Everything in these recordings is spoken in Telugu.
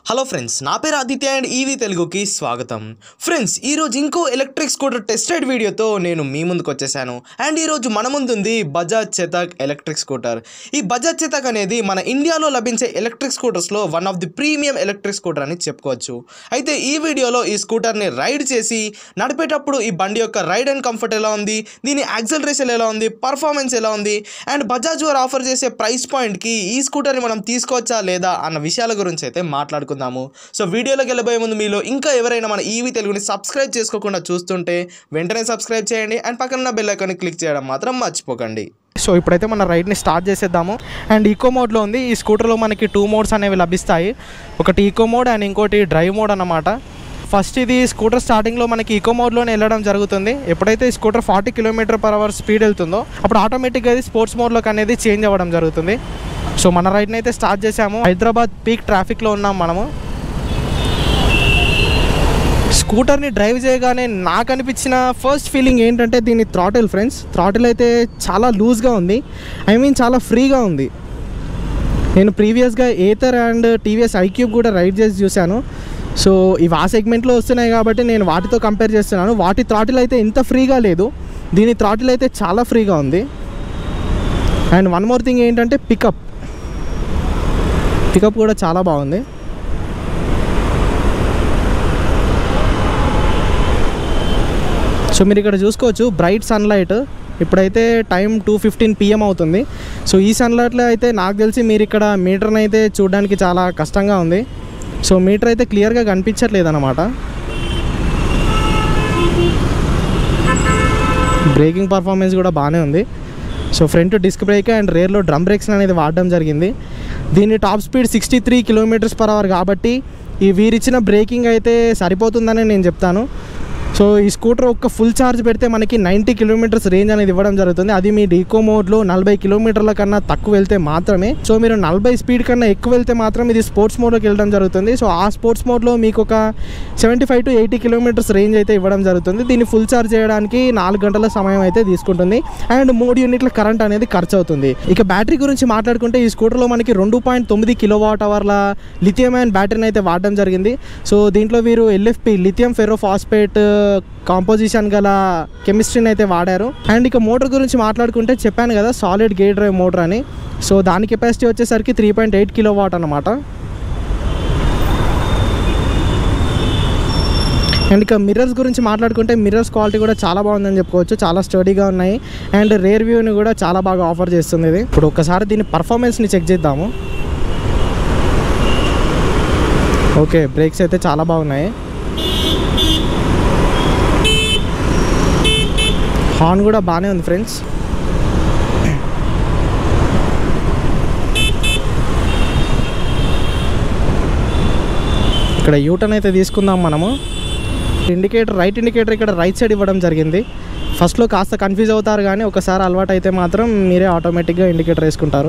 హలో ఫ్రెండ్స్ నా పేరు ఆదిత్య అండ్ ఈవీ తెలుగుకి స్వాగతం ఫ్రెండ్స్ ఈరోజు ఇంకో ఎలక్ట్రిక్ స్కూటర్ టెస్టెడ్ వీడియోతో నేను మీ ముందుకు వచ్చేసాను అండ్ ఈరోజు మన ముందుంది బజాజ్ చేతక్ ఎలక్ట్రిక్ స్కూటర్ ఈ బజాజ్ చేతక్ అనేది మన ఇండియాలో లభించే ఎలక్ట్రిక్ స్కూటర్స్లో one of the premium electric scooter అని చెప్పుకోవచ్చు అయితే ఈ వీడియోలో ఈ స్కూటర్ని రైడ్ చేసి నడిపేటప్పుడు ఈ బండి యొక్క రైడ్ అండ్ కంఫర్ట్ ఎలా ఉంది దీని యాక్సలరేషన్ ఎలా ఉంది పర్ఫార్మెన్స్ ఎలా ఉంది అండ్ బజాజ్ వారు ఆఫర్ చేసే ప్రైస్ పాయింట్కి ఈ స్కూటర్ని మనం తీసుకోవచ్చా లేదా అన్న విషయాల గురించి అయితే మాట్లాడుకుందాము సో వీడియోలోకి వెళ్ళబోయే ముందు మీలో ఇంకా ఎవరైనా మన ఈవీ తెలుగుని సబ్స్క్రైబ్ చేసుకోకుండా చూస్తుంటే వెంటనే సబ్స్క్రైబ్ చేయండి అండ్ పక్కన ఉన్న బెల్ ఐకాన్ని క్లిక్ చేయడం మాత్రం మర్చిపోకండి సో ఇప్పుడైతే మన రైడ్ని స్టార్ట్ చేసేద్దాము అండ్ ఈకో మోడ్లో ఉంది ఈ స్కూటర్లో మనకి టూ మోడ్స్ అనేవి లభిస్తాయి ఒకటి ఈకో మోడ్ అండ్ ఇంకోటి డ్రైవ్ మోడ్ అన్నమాట ఫస్ట్ ఇది స్కూటర్ స్టార్టింగ్లో మనకి ఈకో మోడ్లోనే వెళ్ళడం జరుగుతుంది ఎప్పుడైతే ఈ scooter forty kilometer per hour speed వెళ్తుందో అప్పుడు ఆటోమేటిక్గా ఇది స్పోర్ట్స్ మోడ్లోకి అనేది చేంజ్ అవ్వడం జరుగుతుంది సో మన రైడ్ని అయితే స్టార్ట్ చేసాము హైదరాబాద్ పీక్ ట్రాఫిక్లో ఉన్నాం మనము స్కూటర్ని డ్రైవ్ చేయగానే నాకు అనిపించిన ఫస్ట్ ఫీలింగ్ ఏంటంటే దీని థ్రాటిల్ ఫ్రెండ్స్ థ్రాటిల్ అయితే చాలా లూజ్గా ఉంది ఐ మీన్ చాలా ఫ్రీగా ఉంది నేను ప్రీవియస్గా ఏతర్ అండ్ టీవీఎస్ ఐక్యూబ్ కూడా రైడ్ చేసి చూశాను సో ఇవి ఆ సెగ్మెంట్లో వస్తున్నాయి కాబట్టి నేను వాటితో కంపేర్ చేస్తున్నాను వాటి థ్రాటిల్ అయితే ఇంత ఫ్రీగా లేదు దీని థ్రాటిల్ అయితే చాలా ఫ్రీగా ఉంది అండ్ వన్ మోర్ థింగ్ ఏంటంటే పికప్ పికప్ కూడా చాలా బాగుంది సో మీరు ఇక్కడ చూసుకోవచ్చు బ్రైట్ సన్లైట్ ఇప్పుడైతే టైం టూ ఫిఫ్టీన్ పిఎం అవుతుంది సో ఈ సన్లైట్లో అయితే నాకు తెలిసి మీరు ఇక్కడ మీటర్ని అయితే చూడడానికి చాలా కష్టంగా ఉంది సో మీటర్ అయితే క్లియర్గా కనిపించట్లేదు అనమాట బ్రేకింగ్ పర్ఫార్మెన్స్ కూడా బాగానే ఉంది so front disc brake and రేర్లో డ్రమ్ బ్రేక్స్ అనేది వాడడం జరిగింది దీని top speed sixty three kilometers per hour కాబట్టి ఈ వీరిచ్చిన బ్రేకింగ్ అయితే సరిపోతుందని నేను చెప్తాను సో ఈ స్కూటర్ ఒక్క ఫుల్ ఛార్జ్ పెడితే మనకి నైంటీ కిలోమీటర్స్ రేంజ్ అనేది ఇవ్వడం జరుగుతుంది అది మీ డీకో మోడ్లో నలభై కిలోమీటర్ల కన్నా తక్కువ వెళ్తే మాత్రమే సో మీరు నలభై స్పీడ్ కన్నా ఎక్కువ వెళ్తే మాత్రం ఇది స్పోర్ట్స్ మోడ్లోకి వెళ్ళడం జరుగుతుంది సో ఆ స్పోర్ట్స్ మోడ్లో మీకు ఒక seventy five to eighty kilometers range అయితే ఇవ్వడం జరుగుతుంది దీన్ని ఫుల్ ఛార్జ్ చేయడానికి నాలుగు గంటల సమయం అయితే తీసుకుంటుంది అండ్ మూడు యూనిట్ల కరెంట్ అనేది ఖర్చు అవుతుంది ఇక బ్యాటరీ గురించి మాట్లాడుకుంటే ఈ స్కూటర్లో మనకి రెండు పాయింట్ తొమ్మిది కిలో వాట్ అవర్ల లిథియం అండ్ బ్యాటరీని అయితే వాడడం జరిగింది సో దీంట్లో వీరు LFP lithium ferro phosphate composition గల కెమిస్ట్రీని అయితే వాడారు అండ్ ఇక మోటార్ గురించి మాట్లాడుకుంటే చెప్పాను కదా సాలిడ్ గేట్ డ్రైవ్ మోటార్ అని సో దాని కెపాసిటీ వచ్చేసరికి three point eight kilo watt అనమాట అండ్ ఇక మిర్రర్స్ గురించి మాట్లాడుకుంటే మిర్రర్స్ క్వాలిటీ కూడా చాలా బాగుందని చెప్పుకోవచ్చు చాలా స్టడీగా ఉన్నాయి అండ్ రేర్ వ్యూని కూడా చాలా బాగా ఆఫర్ చేస్తుంది ఇది ఇప్పుడు ఒకసారి దీని పర్ఫార్మెన్స్ని చెక్ చేద్దాము ఓకే బ్రేక్స్ అయితే చాలా బాగున్నాయి హార్న్ కూడా బాగానే ఉంది ఫ్రెండ్స్ ఇక్కడ యూటర్న్ అయితే తీసుకుందాం మనము ఇండికేటర్ రైట్ ఇండికేటర్ ఇక్కడ రైట్ సైడ్ ఇవ్వడం జరిగింది ఫస్ట్లో కాస్త కన్ఫ్యూజ్ అవుతారు కానీ ఒకసారి అలవాటు అయితే మాత్రం మీరే ఆటోమేటిక్గా ఇండికేటర్ వేసుకుంటారు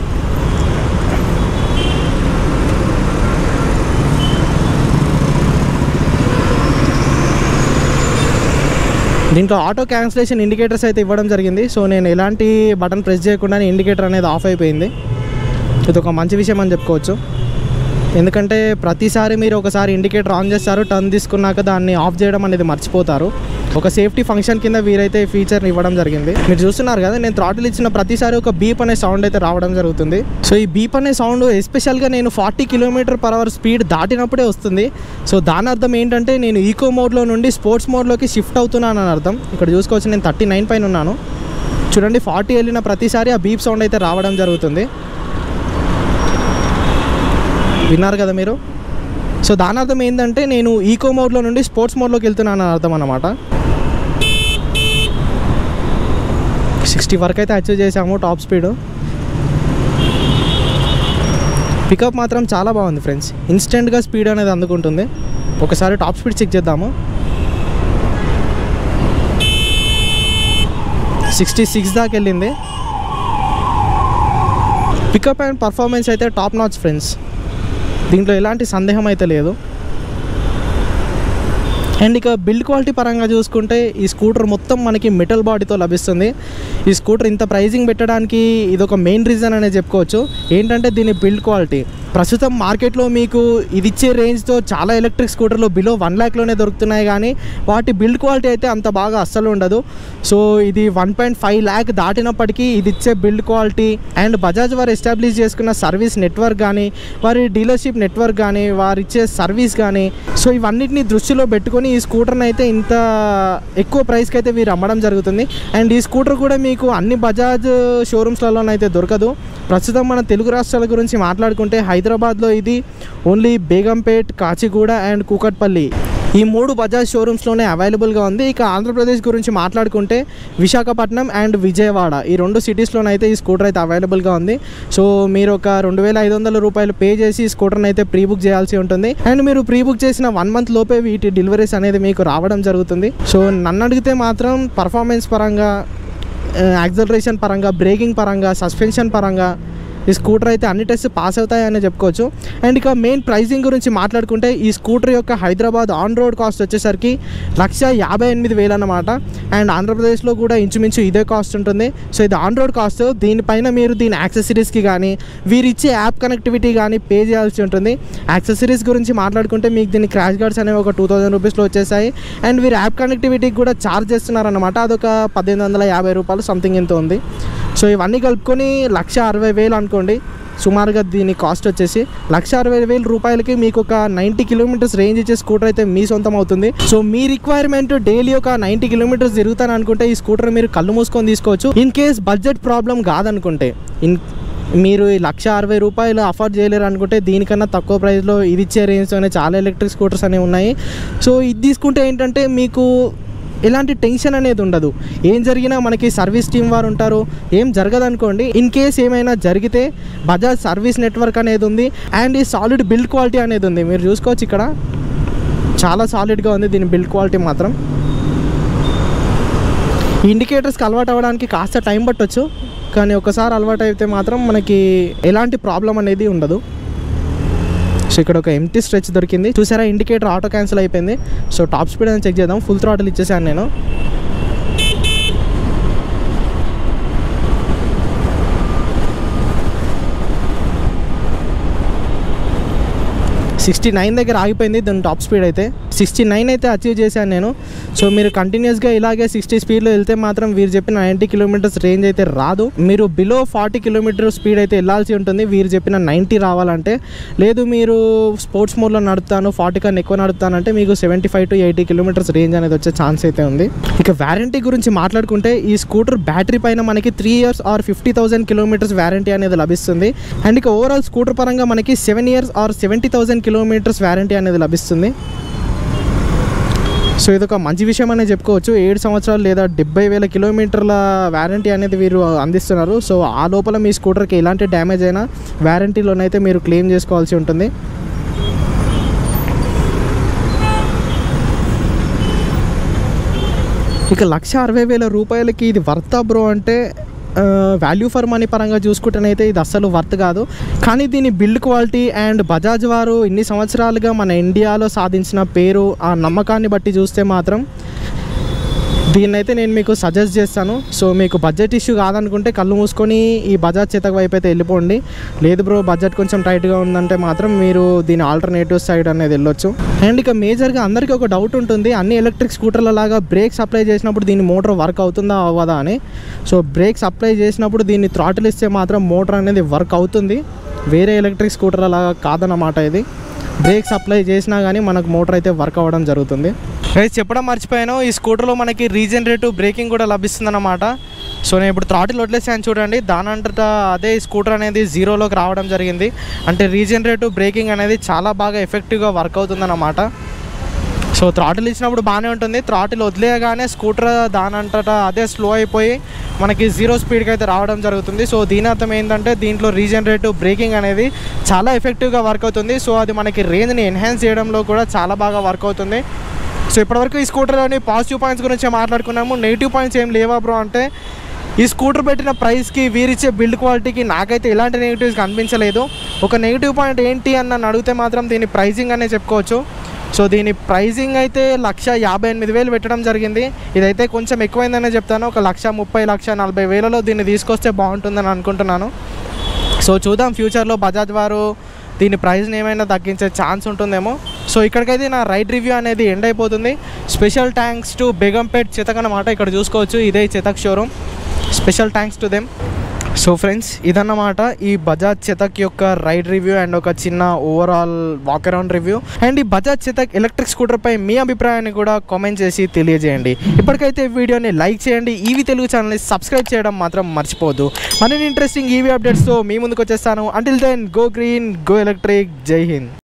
దీంట్లో ఆటో క్యాన్సిలేషన్ ఇండికేటర్స్ అయితే ఇవ్వడం జరిగింది సో నేను ఎలాంటి బటన్ ప్రెస్ చేయకుండానే ఇండికేటర్ అనేది ఆఫ్ అయిపోయింది ఇది ఒక మంచి విషయం అని చెప్పుకోవచ్చు ఎందుకంటే ప్రతిసారి మీరు ఒకసారి ఇండికేటర్ ఆన్ చేస్తారు టర్న్ తీసుకున్నాక దాన్ని ఆఫ్ చేయడం అనేది మర్చిపోతారు ఒక సేఫ్టీ ఫంక్షన్ కింద వీరైతే ఫీచర్ని ఇవ్వడం జరిగింది మీరు చూస్తున్నారు కదా నేను థ్రాటిల్ ఇచ్చిన ప్రతిసారి ఒక బీప్ అనే సౌండ్ అయితే రావడం జరుగుతుంది సో ఈ బీప్ అనే సౌండ్ ఎస్పెషల్గా నేను forty kilometer per hour speed దాటినప్పుడే వస్తుంది సో దాని అర్థం ఏంటంటే నేను ఈకో మోడ్లో నుండి స్పోర్ట్స్ మోడ్లోకి షిఫ్ట్ అవుతున్నాను అని అర్థం ఇక్కడ చూసుకోవచ్చు నేను థర్టీ నైన్ పైన ఉన్నాను చూడండి ఫార్టీ వెళ్ళిన ప్రతిసారి ఆ బీప్ సౌండ్ అయితే రావడం జరుగుతుంది విన్నారు కదా మీరు సో దాని అర్థం ఏంటంటే నేను ఈకో మోడ్లో నుండి స్పోర్ట్స్ మోడ్లోకి వెళ్తున్నాను అని అర్థం అనమాట సిక్స్టీ వరకు అయితే అచీవ్ చేసాము టాప్ స్పీడ్ పికప్ మాత్రం చాలా బాగుంది ఫ్రెండ్స్ ఇన్స్టెంట్గా స్పీడ్ అనేది అందుకుంటుంది ఒకసారి టాప్ స్పీడ్ చెక్ చేద్దాము సిక్స్టీ సిక్స్ దాకా వెళ్ళింది పికప్ అండ్ పర్ఫార్మెన్స్ అయితే టాప్ నాచ్ ఫ్రెండ్స్ దీంట్లో ఎలాంటి సందేహం అయితే లేదు అండ్ ఇక బిల్డ్ క్వాలిటీ పరంగా చూసుకుంటే ఈ స్కూటర్ మొత్తం మనకి మెటల్ బాడీతో లభిస్తుంది ఈ స్కూటర్ ఇంత ప్రైజింగ్ పెట్టడానికి ఇది ఒక మెయిన్ రీజన్ అనేది చెప్పుకోవచ్చు ఏంటంటే దీని బిల్డ్ క్వాలిటీ ప్రస్తుతం మార్కెట్లో మీకు ఇది ఇచ్చే రేంజ్తో చాలా ఎలక్ట్రిక్ స్కూటర్లు బిలో వన్ ల్యాక్లోనే దొరుకుతున్నాయి కానీ వాటి బిల్డ్ క్వాలిటీ అయితే అంత బాగా అస్సలు ఉండదు సో ఇది వన్ పాయింట్ ఫైవ్ ల్యాక్ దాటినప్పటికీ ఇది ఇచ్చే బిల్డ్ క్వాలిటీ అండ్ బజాజ్ వారు ఎస్టాబ్లిష్ చేసుకున్న సర్వీస్ నెట్వర్క్ కానీ వారి డీలర్షిప్ నెట్వర్క్ కానీ వారు ఇచ్చే సర్వీస్ కానీ సో ఇవన్నిటిని దృష్టిలో పెట్టుకొని ఈ స్కూటర్ని అయితే ఇంత ఎక్కువ ప్రైస్కి అయితే వీరు అమ్మడం జరుగుతుంది అండ్ ఈ స్కూటర్ కూడా మీకు అన్ని బజాజ్ షోరూమ్స్లలోనైతే దొరకదు ప్రస్తుతం మన తెలుగు రాష్ట్రాల గురించి మాట్లాడుకుంటే హైదరాబాద్లో ఇది ఓన్లీ బేగంపేట్ కాచిగూడ అండ్ కూకట్పల్లి ఈ మూడు బజాజ్ షోరూమ్స్లోనే అవైలబుల్గా ఉంది ఇక ఆంధ్రప్రదేశ్ గురించి మాట్లాడుకుంటే విశాఖపట్నం అండ్ విజయవాడ ఈ రెండు సిటీస్లోనైతే ఈ స్కూటర్ అయితే అవైలబుల్గా ఉంది సో మీరు ఒక రెండు వేల ఐదు వందల రూపాయలు పే చేసి ఈ స్కూటర్ని అయితే ప్రీ బుక్ చేయాల్సి ఉంటుంది అండ్ మీరు ప్రీ బుక్ చేసిన వన్ మంత్ లోపే వీటి డెలివరీస్ అనేది మీకు రావడం జరుగుతుంది సో నన్ను అడిగితే మాత్రం పర్ఫార్మెన్స్ పరంగా యాక్సలరేషన్ పరంగా బ్రేకింగ్ పరంగా సస్పెన్షన్ పరంగా ఈ స్కూటర్ అయితే అన్ని టెస్ట్ పాస్ అవుతాయని చెప్పుకోవచ్చు అండ్ ఇక మెయిన్ ప్రైసింగ్ గురించి మాట్లాడుకుంటే ఈ స్కూటర్ యొక్క హైదరాబాద్ ఆన్ రోడ్ కాస్ట్ వచ్చేసరికి లక్ష యాభై ఎనిమిది వేలు అన్నమాట అండ్ ఆంధ్రప్రదేశ్లో కూడా ఇంచుమించు ఇదే కాస్ట్ ఉంటుంది సో ఇది ఆన్ రోడ్ కాస్ట్ దీనిపైన మీరు దీని యాక్సెసరీస్కి కానీ వీరిచ్చే యాప్ కనెక్టివిటీ కానీ పే చేయాల్సి ఉంటుంది యాక్సెసరీస్ గురించి మాట్లాడుకుంటే మీకు దీని క్రాష్ గార్డ్స్ అనేవి ఒక టూ థౌసండ్ రూపీస్లో వచ్చేసాయి అండ్ వీరు యాప్ కనెక్టివిటీకి కూడా ఛార్జ్ చేస్తున్నారన్నమాట అదొక పద్దెనిమిది వందల యాభై రూపాయలు సంథింగ్ ఎంత ఉంది సో ఇవన్నీ కలుపుకొని లక్ష అరవై వేలు అనుకోండి సుమారుగా దీని కాస్ట్ వచ్చేసి లక్ష అరవై వేల రూపాయలకి మీకు ఒక నైంటీ కిలోమీటర్స్ రేంజ్ ఇచ్చే స్కూటర్ అయితే మీ సొంతం అవుతుంది సో మీ రిక్వైర్మెంట్ డైలీ ఒక నైంటీ కిలోమీటర్స్ తిరుగుతాను అనుకుంటే ఈ స్కూటర్ మీరు కళ్ళు మూసుకొని తీసుకోవచ్చు ఇన్ కేస్ బడ్జెట్ ప్రాబ్లం కాదనుకుంటే ఇన్ మీరు ఈ లక్ష అరవై రూపాయలు అఫోర్డ్ చేయలేరు అనుకుంటే దీనికన్నా తక్కువ ప్రైస్లో ఇది ఇచ్చే రేంజ్లోనే చాలా ఎలక్ట్రిక్ స్కూటర్స్ అనేవి ఉన్నాయి సో ఇది తీసుకుంటే ఏంటంటే మీకు ఎలాంటి టెన్షన్ అనేది ఉండదు ఏం జరిగినా మనకి సర్వీస్ టీం వారు ఉంటారు ఏం జరగదు అనుకోండి ఇన్ కేస్ ఏమైనా జరిగితే బజాజ్ సర్వీస్ నెట్వర్క్ అనేది ఉంది అండ్ ఈ సాలిడ్ బిల్డ్ క్వాలిటీ అనేది ఉంది మీరు చూసుకోవచ్చు ఇక్కడ చాలా సాలిడ్గా ఉంది దీని బిల్డ్ క్వాలిటీ మాత్రం ఈ ఇండికేటర్స్కి అలవాటు అవ్వడానికి కాస్త టైం పట్టొచ్చు కానీ ఒకసారి అలవాటు అయితే మాత్రం మనకి ఎలాంటి ప్రాబ్లం అనేది ఉండదు సో ఇక్కడ ఒక ఎంటీ స్ట్రెచ్ దొరికింది చూసారా ఇండికేటర్ ఆటో క్యాన్సిల్ అయిపోయింది సో టాప్ స్పీడ్ అని చెక్ చేద్దాం ఫుల్ థ్రాటిల్ ఇచ్చేసాను నేను సిక్స్టీ నైన్ దగ్గర ఆగిపోయింది దాని టాప్ స్పీడ్ అయితే సిక్స్టీ నైన్ అయితే అచీవ్ చేశాను నేను సో మీరు కంటిన్యూస్గా ఇలాగే సిక్స్టీ స్పీడ్లో వెళ్తే మాత్రం వీరు చెప్పిన నైంటీ కిలోమీటర్స్ రేంజ్ అయితే రాదు మీరు బిలో ఫార్టీ కిలోమీటర్ స్పీడ్ అయితే వెళ్ళాల్సి ఉంటుంది వీరు చెప్పిన నైంటీ రావాలంటే లేదు మీరు స్పోర్ట్స్ మోడ్లో నడుపుతాను ఫార్టీ కన్నా ఎక్కువ నడుపుతానంటే మీకు seventy five to eighty kilometers range అనేది వచ్చే ఛాన్స్ అయితే ఉంది ఇక వ్యారంటీ గురించి మాట్లాడుకుంటే ఈ స్కూటర్ బ్యాటరీ పైన మనకి three years or fifty thousand kilometers warranty అనేది లభిస్తుంది అండ్ ఇక ఓవరాల్ స్కూటర్ పరంగా మనకి seven years or seventy thousand kilometers warranty అనేది లభిస్తుంది సో ఇది ఒక మంచి విషయం అనే చెప్పుకోవచ్చు ఏడు సంవత్సరాలు లేదా డెబ్బై వేల కిలోమీటర్ల వ్యారంటీ అనేది వీరు అందిస్తున్నారు సో ఆ లోపల మీ స్కూటర్కి ఎలాంటి డ్యామేజ్ అయినా వ్యారంటీలోనైతే మీరు క్లెయిమ్ చేసుకోవాల్సి ఉంటుంది ఇక లక్ష అరవై వేల రూపాయలకి ఇది వర్తా బ్రో అంటే వాల్యూ ఫర్ మనీ పరంగా చూసుకుంటేనైతే ఇది అస్సలు వర్త్ కాదు కానీ దీని బిల్డ్ క్వాలిటీ అండ్ బజాజ్ వారు ఇన్ని సంవత్సరాలుగా మన ఇండియాలో సాధించిన పేరు ఆ నమ్మకాన్ని బట్టి చూస్తే మాత్రం దీన్ని అయితే నేను మీకు సజెస్ట్ చేస్తాను సో మీకు బడ్జెట్ ఇష్యూ కాదనుకుంటే కళ్ళు మూసుకొని ఈ బజాజ్ చేతకు వైపు అయితే వెళ్ళిపోండి లేదు బ్రో బడ్జెట్ కొంచెం టైట్గా ఉందంటే మాత్రం మీరు దీని ఆల్టర్నేటివ్ సైడ్ అనేది వెళ్ళొచ్చు అండ్ ఇక మేజర్గా అందరికీ ఒక డౌట్ ఉంటుంది అన్ని ఎలక్ట్రిక్ స్కూటర్ల లాగా బ్రేక్స్ అప్లై చేసినప్పుడు దీని మోటార్ వర్క్ అవుతుందా అవ్వదా అని సో బ్రేక్స్ అప్లై చేసినప్పుడు దీన్ని థ్రాటిల్ ఇస్తే మాత్రం మోటార్ అనేది వర్క్ అవుతుంది వేరే ఎలక్ట్రిక్ స్కూటర్ లాగా కాదన్నమాట ఇది బ్రేక్స్ అప్లై చేసినా కానీ మనకు మోటార్ అయితే వర్క్ అవ్వడం జరుగుతుంది రైట్ చెప్పడం మర్చిపోయాను ఈ స్కూటర్లో మనకి రీజనరేటివ్ బ్రేకింగ్ కూడా లభిస్తుందన్నమాట సో నేను ఇప్పుడు థ్రాటిల్ వదిలేసాను చూడండి దాని అంతటా అదే ఈ స్కూటర్ అనేది జీరోలోకి రావడం జరిగింది అంటే రీజనరేటివ్ బ్రేకింగ్ అనేది చాలా బాగా ఎఫెక్టివ్గా వర్క్ అవుతుందన్నమాట సో థ్రాటిల్ ఇచ్చినప్పుడు బాగానే ఉంటుంది థ్రాటిల్ వదిలేయగానే స్కూటర్ దాని అంతటా అదే స్లో అయిపోయి మనకి జీరో స్పీడ్కి అయితే రావడం జరుగుతుంది సో దీని అర్థం ఏంటంటే దీంట్లో రీజనరేటివ్ బ్రేకింగ్ అనేది చాలా ఎఫెక్టివ్గా వర్క్ అవుతుంది సో అది మనకి రేంజ్ని ఎన్హాన్స్ చేయడంలో కూడా చాలా బాగా వర్క్ అవుతుంది సో ఇప్పటివరకు ఈ స్కూటర్లోని పాజిటివ్ పాయింట్స్ గురించి మాట్లాడుకున్నాము నెగిటివ్ పాయింట్స్ ఏం లేవా బ్రో అంటే ఈ స్కూటర్ పెట్టిన ప్రైస్కి వీరిచ్చే బిల్డ్ క్వాలిటీకి నాకైతే ఎలాంటి నెగిటివ్స్ కనిపించలేదు ఒక నెగిటివ్ పాయింట్ ఏంటి అని నన్ను అడిగితే మాత్రం దీని ప్రైజింగ్ అనే చెప్పుకోవచ్చు సో దీని ప్రైజింగ్ అయితే లక్ష యాభై ఎనిమిది వేలు పెట్టడం జరిగింది ఇదైతే కొంచెం ఎక్కువైందనే చెప్తాను ఒక లక్ష ముప్పై లక్ష నలభై వేలలో దీన్ని తీసుకొస్తే బాగుంటుందని అనుకుంటున్నాను సో చూద్దాం ఫ్యూచర్లో బజాజ్ వారు దీని ప్రైస్ని ఏమైనా తగ్గించే ఛాన్స్ ఉంటుందేమో సో ఇక్కడికైతే నా రైడ్ రివ్యూ అనేది ఎండ్ అయిపోతుంది special thanks to Begumpet Chetak అన్నమాట ఇక్కడ చూసుకోవచ్చు ఇదే Chetak showroom special thanks to them so friends ఇదన్నమాట ఈ బజాజ్ చేతక్ యొక్క రైడ్ రివ్యూ అండ్ ఒక చిన్న overall walk around review and ఈ బజాజ్ చేతక్ ఎలక్ట్రిక్ స్కూటర్ పై మీ అభిప్రాయాన్ని కూడా కామెంట్ చేసి తెలియజేయండి ఇప్పటికైతే ఈ వీడియోని లైక్ చేయండి ఈవీ తెలుగు ఛానల్ని సబ్స్క్రైబ్ చేయడం మాత్రం మర్చిపోవద్దు మరిన్ని ఇంట్రెస్టింగ్ ఈవీ అప్డేట్స్తో మీ ముందుకు వచ్చేస్తాను until then go green go electric Jai Hind